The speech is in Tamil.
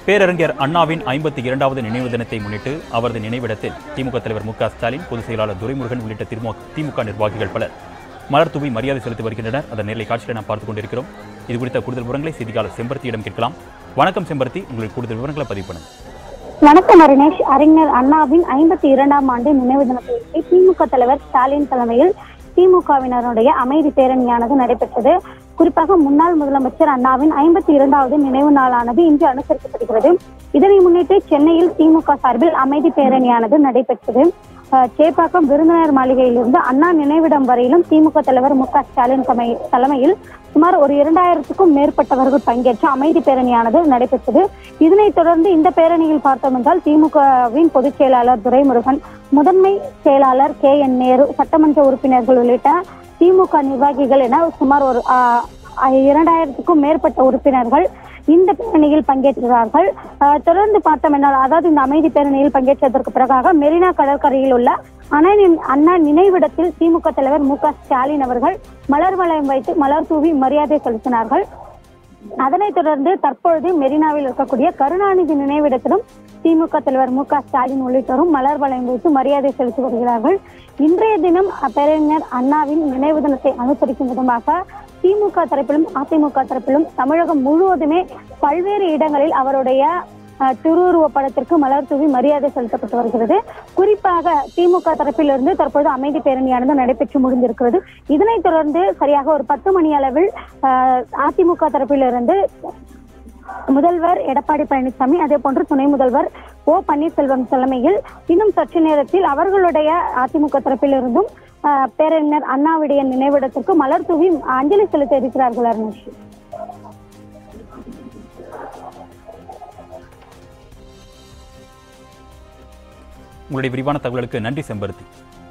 பேரறிஞர் அண்ணாவின் ஐம்பத்தி இரண்டாவது நினைவு தினத்தை முன்னிட்டு அவரது நினைவிடத்தில் திமுக தலைவர் மு க ஸ்டாலின் பொதுச் செயலாளர் துரைமுருகன் உள்ளிட்ட திமுக திமுக நிர்வாகிகள் பலர் மலர் தூவி மரியாதை செலுத்தி வருகின்றனர் அதன் நேரலை காட்சியை நாம் பார்த்துக் கொண்டிருக்கிறோம் இது குறித்த கூடுதல் விவரங்களை செய்தியாளர் செம்பருத்தியிடம் கேட்கலாம் வணக்கம் செம்பருத்தி உங்களுக்கு கூடுதல் விவரங்களை பதிவு பண்ணுங்க வணக்கம் அருணேஷ் அறிஞர் அண்ணாவின் ஐம்பத்தி இரண்டாம் ஆண்டு நினைவு தினத்தையொட்டி திமுக தலைவர் ஸ்டாலின் தலைமையில் திமுகவினருடைய அமைதி பேரணியானது நடைபெற்றது குறிப்பாக முன்னாள் முதலமைச்சர் அண்ணாவின் ஐம்பத்தி இரண்டாவது நினைவு நாளானது இன்று அனுசரிக்கப்படுகிறது இதனை முன்னிட்டு சென்னையில் திமுக சார்பில் அமைதி பேரணியானது நடைபெற்றது அஹ், சேப்பாக்கம் விருந்தினர் மாளிகையிலிருந்து அண்ணா நினைவிடம் வரையிலும் திமுக தலைவர் மு க ஸ்டாலின் தமை- தலைமையில் சுமார் ஒரு இரண்டாயிரத்துக்கும் மேற்பட்டவர்கள் பங்கேற்ற அமைதி பேரணியானது நடைபெற்றது இதனைத் தொடர்ந்து இந்த பேரணியில் பார்த்தோம் என்றால் திமுகவின் பொதுச் செயலாளர் துரைமுருகன் முதன்மை செயலாளர் கே என் நேரு சட்டமன்ற உறுப்பினர்கள் உள்ளிட்ட திமுக நிர்வாகிகள் என சுமார் ஒரு ஆஹ், ஆஹ், இரண்டாயிரத்துக்கும் மேற்பட்ட உறுப்பினர்கள் இந்த பேரணியில் பங்கேற்றார்கள் ஆஹ், தொடர்ந்து பார்த்தோம் என்றால் அதாவது இந்த அமைதி பேரணியில் பங்கேற்றதற்கு பிறகாக மெரினா கடற்கரையில் உள்ள அண்ணா நின்- அண்ணா நினைவிடத்தில் திமுக தலைவர் மு க ஸ்டாலின் அவர்கள் மலர் வளையம் வைத்து மலர் தூவி மரியாதை செலுத்தினார்கள் அதனைத் தொடர்ந்து தற்பொழுது மெரினாவில் இருக்கக்கூடிய கருணாநிதி நினைவிடத்திலும் திமுக தலைவர் மு க ஸ்டாலின் உள்ளிட்டோரும் மலர் வளையம் வைத்து மரியாதை செலுத்தி வருகிறார்கள் இன்றைய தினம் பேரறிஞர் அண்ணாவின் நினைவு தினத்தை அனுசரிக்கும் விதமாக திமுக தரப்பிலும் அதிமுக தரப்பிலும் தமிழகம் முழுவதுமே பல்வேறு இடங்களில் அவருடைய அஹ், திருவுருவ படத்திற்கு மலர் தூவி மரியாதை செலுத்தப்பட்டு வருகிறது குறிப்பாக திமுக தரப்பிலிருந்து தற்போது அமைதி பேரணியானது நடைபெற்று முடிந்திருக்கிறது இதனைத் தொடர்ந்து சரியாக ஒரு பத்து மணி அளவில் அஹ், அதிமுக தரப்பிலிருந்து முதல்வர் எடப்பாடி பழனிசாமி அதே போன்று துணை முதல்வர் ஓ பன்னீர்செல்வம் தலைமையில் இன்னும் சற்று நேரத்தில் அவர்களுடைய அதிமுக தரப்பிலிருந்தும் அஹ், பேரறிஞர் அண்ணாவுடைய நினைவிடத்திற்கு மலர் தூவி அஞ்சலி செலுத்த இருக்கிறார்கள் அருணேஷ் உங்களுடைய விரிவான தகவலுக்கு நன்றி செம்பருத்தி